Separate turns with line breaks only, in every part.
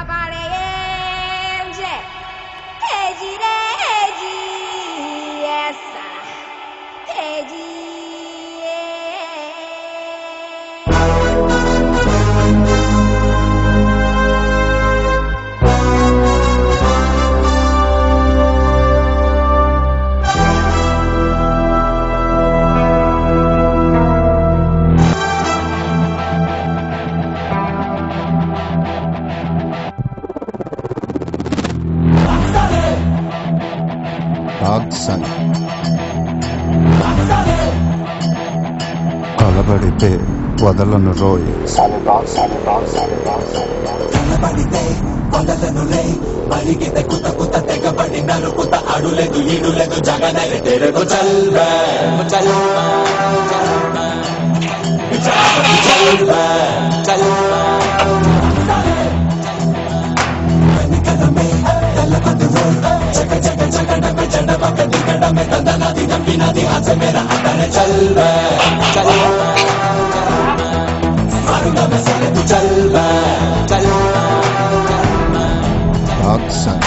Papareje, ejire, eji, esa, eji,
dog son కలబడితే వదలను రోయ్
కనబడితే వదలనులే బలిగితే కుత కుత తెగబడి నరుకుత అడులేదు ఈడులేదు జగనరి తెరగు చల్వే చల్వే చల్వే చల్వే వెనుకనమే తెల్లబదురు జగ జగ జగడమే జడమక దిగడమే తందనది నంపినది హసమేర అతనే చల్వే చల్వే మరుగమే సెలదు చల్వే చల్వే
డాగ్ సన్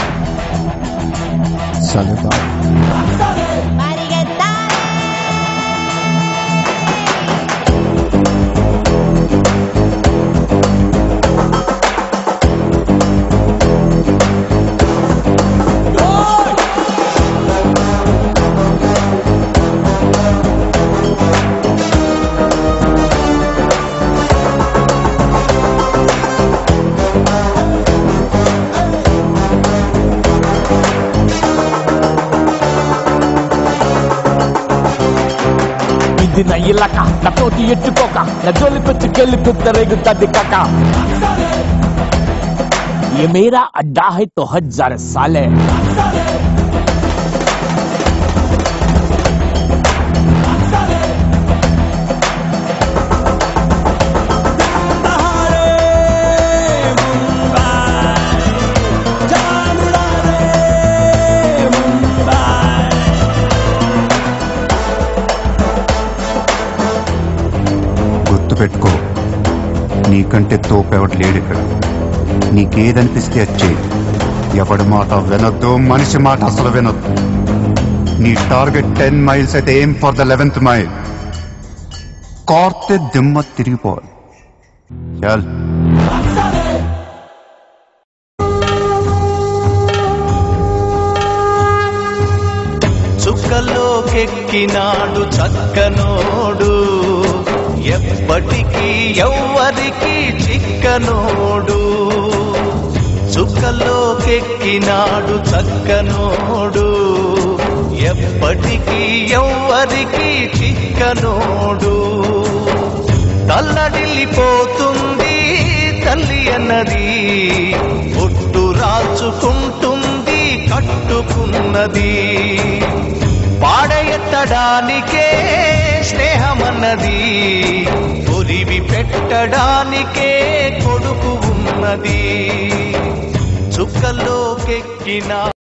సలదా
marigettare.
ఇది నా ఇలక నా తోటి ఎట్టుకోక నా జోలి పెట్టుకెళ్ళి పెద్ద రేగుతుంది కాక ये मेरा अड्डा है तो हजार साल है
గుర్తుపెట్టుకో నీకంటే తోపెవడు లేడు ఇక్కడ నీకేదనిపిస్తే వచ్చే ఎవడి మాట వినొద్దు మనిషి మాట అసలు వినొద్దు నీ టార్గెట్ టెన్ మైల్స్ అయితే ఏం ఫర్ ద లెవెన్త్ మైల్ కార్తే దిమ్మ తిరిగిపోవాలి చల్
చుక్కలోకెక్కినాడు చక్కనోడు ఎప్పటికీ ఎవ్వరికి చిక్కనోడు చుక్కలోకెక్కినాడు చక్కనోడు ఎప్పటికీ ఎవ్వరికి చిక్కనోడు తల్లడిల్లిపోతుంది తల్లి అన్నది ఒట్టు రాచుకుంటుంది కట్టుకున్నది పాడెత్తడానికే స్నేహమన్నది ఒరివి పెట్టడానికే కొడుకు ఉన్నది చుక్కలోకెక్కిన